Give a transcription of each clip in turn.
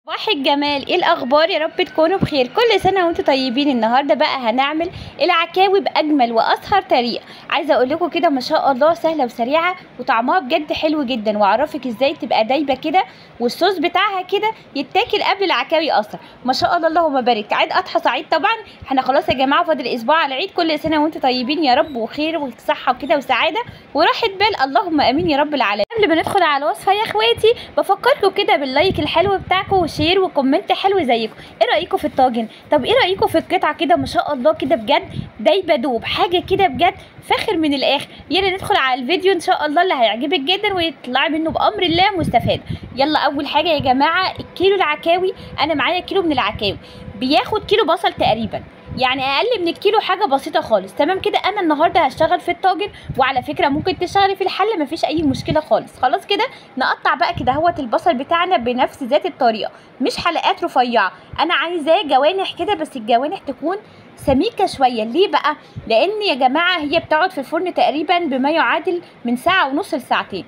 صباح الجمال ايه الاخبار يا رب تكونوا بخير كل سنه وانتم طيبين النهارده بقى هنعمل العكاوي باجمل واسهر طريقه عايزه اقول لكم كده ما شاء الله سهله وسريعه وطعمها بجد حلو جدا واعرفك ازاي تبقى دايبه كده والصوص بتاعها كده يتاكل قبل العكاوي اصلا ما شاء الله اللهم بارك عيد اضحى سعيد طبعا احنا خلاص يا جماعه فاضل اسبوع على العيد كل سنه وانتم طيبين يا رب وخير وصحه وكده وسعاده وراحه بال اللهم امين يا رب العالمين قبل ما ندخل على الوصفه يا اخواتي بفكركم كده باللايك الحلو بتاعكم وشير وكومنت حلو زيكم ايه رايكم في الطاجن طب ايه رايكم في القطعه كده ما شاء الله كده بجد دايبه دوب حاجه كده بجد فاخر من الاخر يلا ندخل على الفيديو ان شاء الله اللي هيعجبك جدا ويطلعي منه بامر الله مستفاد يلا اول حاجه يا جماعه الكيلو العكاوي انا معايا كيلو من العكاوي بياخد كيلو بصل تقريبا يعني اقل من الكيلو حاجه بسيطه خالص تمام كده انا النهارده هشتغل في الطاجن وعلى فكره ممكن تشتغلي في الحله مفيش اي مشكله خالص خلاص كده نقطع بقى كده اهوت البصل بتاعنا بنفس ذات الطريقه مش حلقات رفيعه انا عايزاه جوانح كده بس الجوانح تكون سميكه شويه ليه بقى لان يا جماعه هي بتقعد في الفرن تقريبا بما يعادل من ساعه ونص لساعتين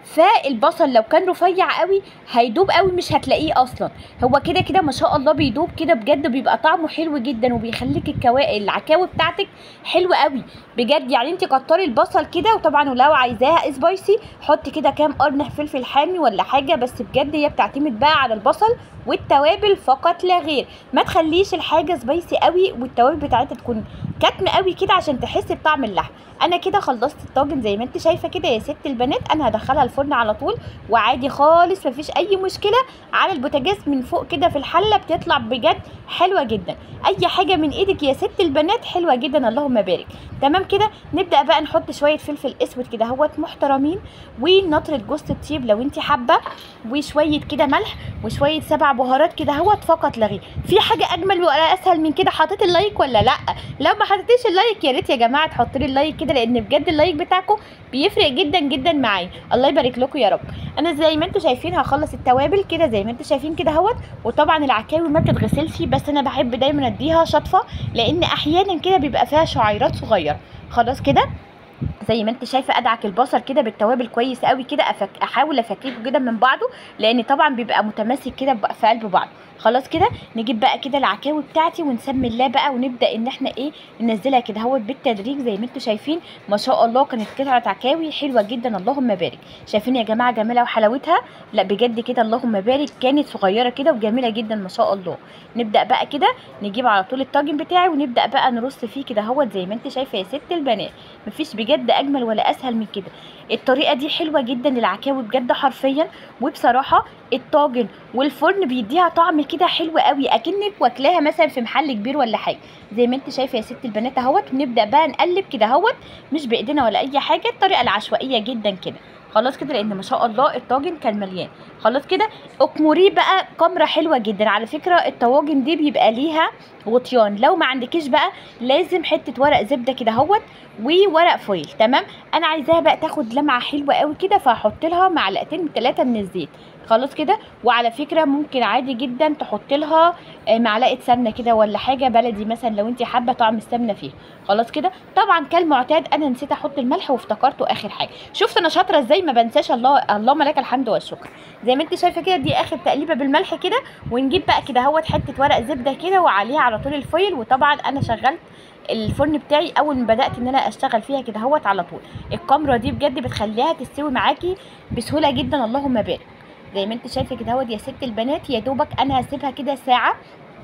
فالبصل لو كان رفيع قوي هيدوب قوي مش هتلاقيه اصلا هو كده كده ما شاء الله بيدوب كده بجد بيبقى طعمه حلو جدا وبيخليك الكوا... العكاوي بتاعتك حلوه قوي بجد يعني انت كتري البصل كده وطبعا ولو عايزاها سبايسي حطي كده كام قرن فلفل حامي ولا حاجه بس بجد هي بتعتمد بقى على البصل والتوابل فقط لا غير ما تخليش الحاجه سبايسي قوي والتوابل بتاعتها تكون كتم قوي كده عشان تحسي بطعم اللحم انا كده خلصت الطاجن زي ما انت شايفه كده يا ست البنات انا هدخلها الفرن على طول وعادي خالص مفيش اي مشكله على البوتاجاز من فوق كده في الحله بتطلع بجد حلوه جدا اي حاجه من ايدك يا ست البنات حلوه جدا اللهم بارك تمام كده نبدا بقى نحط شويه فلفل اسود كده اهوت محترمين ونطره جوز الطيب لو انت حابه وشويه كده ملح وشويه سبع بهارات كده اهوت فقط لا غير في حاجه اجمل ولا اسهل من كده حطيت اللايك ولا لا لو ما حطيتيش اللايك يا ريت يا جماعه تحطوا لي اللايك كده لان بجد اللايك بتاعكم بيفرق جدا جدا معايا الله يبارك لكم يا رب انا زي ما انتم شايفين هخلص التوابل كده زي ما انتم شايفين كده اهوت وطبعا العكاوي ما بتتغسلش بس انا بحب دايما اديها شطفه لان احيانا كده بيبقى فيها شعيرات صغيره خلاص كده زي ما انت شايفه ادعك البصل كده بالتوابل كويس قوي كده أفك... احاول افككه كده من بعضه لان طبعا بيبقى متماسك كده في قلب بعض خلاص كده نجيب بقى كده العكاوي بتاعتي ونسمي الله بقى ونبدا ان احنا ايه ننزلها كده اهوت بالتدريج زي ما انتم شايفين ما شاء الله كانت قطعه عكاوي حلوه جدا اللهم بارك شايفين يا جماعه جمالها وحلاوتها لا بجد كده اللهم بارك كانت صغيره كده وجميله جدا ما شاء الله نبدا بقى كده نجيب على طول الطاجن بتاعي ونبدا بقى نرص فيه كده اهوت زي ما انت شايفه يا ست البنات مفيش بجد اجمل ولا اسهل من كده الطريقه دي حلوه جدا للعكاوي بجد حرفيا وبصراحه الطاجن والفرن بيديها طعم كده حلو قوي اكنك واكلاها مثلا في محل كبير ولا حاجه زي ما انت شايفه يا ست البنات اهوت ونبدا بقى نقلب كده اهوت مش بايدينا ولا اي حاجه الطريقه العشوائيه جدا كده خلاص كده لان ما شاء الله الطاجن كان مليان خلاص كده اكمريه بقى كمره حلوه جدا على فكره الطواجن دي بيبقى ليها غطيان لو ما عندكيش بقى لازم حته ورق زبده كده اهوت وورق فويل تمام انا عايزاها بقى تاخد لمعه حلوه قوي كده فهحط لها معلقتين ثلاثه من الزيت خلاص كده وعلى فكره ممكن عادي جدا تحط لها معلقه سمنه كده ولا حاجه بلدي مثلا لو انت حابه طعم السمنه فيها خلاص كده طبعا كالمعتاد انا نسيت احط الملح وافتكرته اخر حاجه شفت انا شاطره ازاي ما بنساش الله اللهم لك الحمد والشكر زي ما انت شايفه كده دي اخر تقليبه بالملح كده ونجيب بقى كده اهوت حته ورق زبده كده وعليها على طول الفويل وطبعا انا شغلت الفرن بتاعي اول ما بدات ان انا اشتغل فيها كده اهوت على طول الكاميرا دي بجد بتخليها تستوي معاكي بسهوله جدا اللهم بارك زي ما انت شايفه كده اهوت يا ست البنات يا دوبك انا هسيبها كده ساعه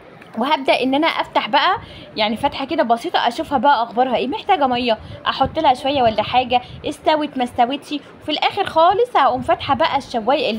وهبدا ان انا افتح بقى يعني فتحه كده بسيطه اشوفها بقى اخبارها ايه محتاجه ميه احط لها شويه ولا حاجه استوت ما استوتش وفي الاخر خالص هقوم فاتحه بقى الشوايه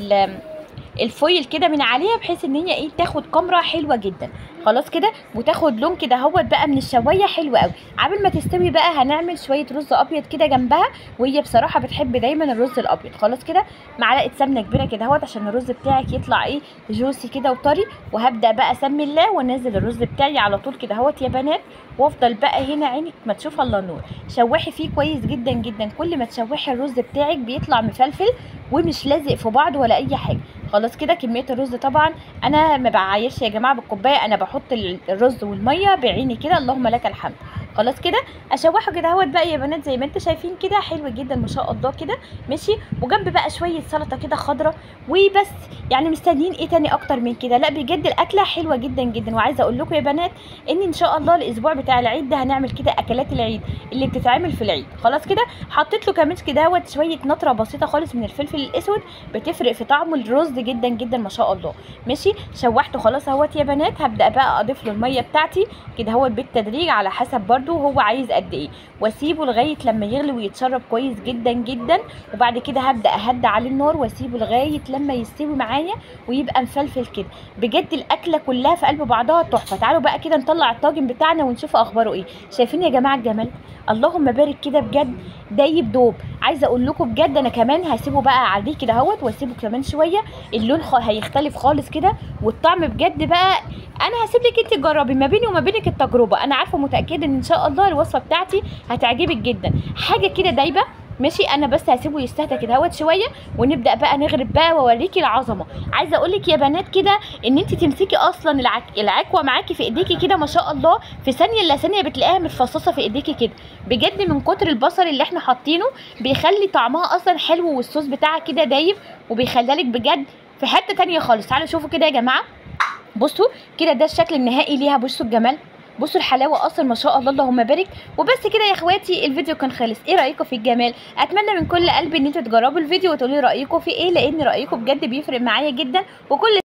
الفويل كده من عليها بحيث ان هي ايه تاخد كاميرا حلوه جدا خلاص كده وتاخد لون كده اهوت بقى من الشوايه حلو قوي قبل ما تستوي بقى هنعمل شويه رز ابيض كده جنبها وهي بصراحه بتحب دايما الرز الابيض خلاص كده معلقه سمنه كبيره كده اهوت عشان الرز بتاعك يطلع ايه جوسي كده وطري وهبدا بقى اسمي الله وانزل الرز بتاعي على طول كده اهوت يا بنات وافضل بقى هنا عينك ما تشوف الله نور شوحي فيه كويس جدا جدا كل ما تشوحي الرز بتاعك بيطلع مفلفل ومش لازق في بعض ولا اي حاجه خلاص كده كميه الرز طبعا انا ما بعايرش يا جماعه بالكوبايه انا بحط الرز والميه بعيني كده اللهم لك الحمد خلاص كده اشوحه كده اهوت بقى يا بنات زي ما انتوا شايفين كده حلو جدا ما شاء الله كده ماشي وجنب بقى شويه سلطه كده خضره وبس يعني مستنيين ايه تاني اكتر من كده لا بجد الاكله حلوه جدا جدا وعايزه اقول لكم يا بنات ان ان شاء الله الاسبوع بتاع العيد ده هنعمل كده اكلات العيد اللي بتتعمل في العيد خلاص كده حطيت له كمان كده اهوت شويه نطره بسيطه خالص من الفلفل الاسود بتفرق في طعم الرز جدا جدا ما شاء الله ماشي شوحته خلاص اهوت يا بنات هبدا بقى اضيف له الميه بتاعتي كده اهوت بالتدريج على حسب برده هو عايز قد ايه واسيبه لغايه لما يغلي ويتشرب كويس جدا جدا وبعد كده هبدا اهدى عليه النار واسيبه لغايه لما يستوي معايا ويبقى مفلفل كده بجد الاكله كلها في قلب بعضها تحفه تعالوا بقى كده نطلع الطاجن بتاعنا ونشوف اخباره ايه شايفين يا جماعه الجمال اللهم بارك كده بجد دايب دوب عايزه اقول لكم بجد انا كمان هسيبه بقى عليه كده اهوت واسيبه كمان شويه اللون خ... هيختلف خالص كده والطعم بجد بقى انا هسيب لك انت تجربي ما بيني وما بينك التجربه انا عارفه متاكده ان ان شاء الله الوصفه بتاعتي هتعجبك جدا حاجه كده دايبه ماشي انا بس هسيبه يستهدى كده اهوت شويه ونبدا بقى نغرب بقى واوريكي العظمه عايزه اقول لك يا بنات كده ان انت تمسكي اصلا العك... العكوه معاكي في ايديكي كده ما شاء الله في ثانيه الا ثانيه بتلاقيها متفصصه في ايديكي كده بجد من كتر البصل اللي احنا حاطينه بيخلي طعمها اصلا حلو والصوص بتاعها كده دايب وبيخلي لك بجد في حته تانية خالص تعالوا شوفوا كده يا جماعه بصوا كده ده الشكل النهائي ليها بصوا الجمال بصوا الحلاوه اصلا ما شاء الله اللهم بارك وبس كده يا اخواتي الفيديو كان خلص ايه رايكم في الجمال اتمنى من كل قلبي ان انتوا تجربوا الفيديو وتقولوا لي رايكم في ايه لان رايكم بجد بيفرق معايا جدا وكل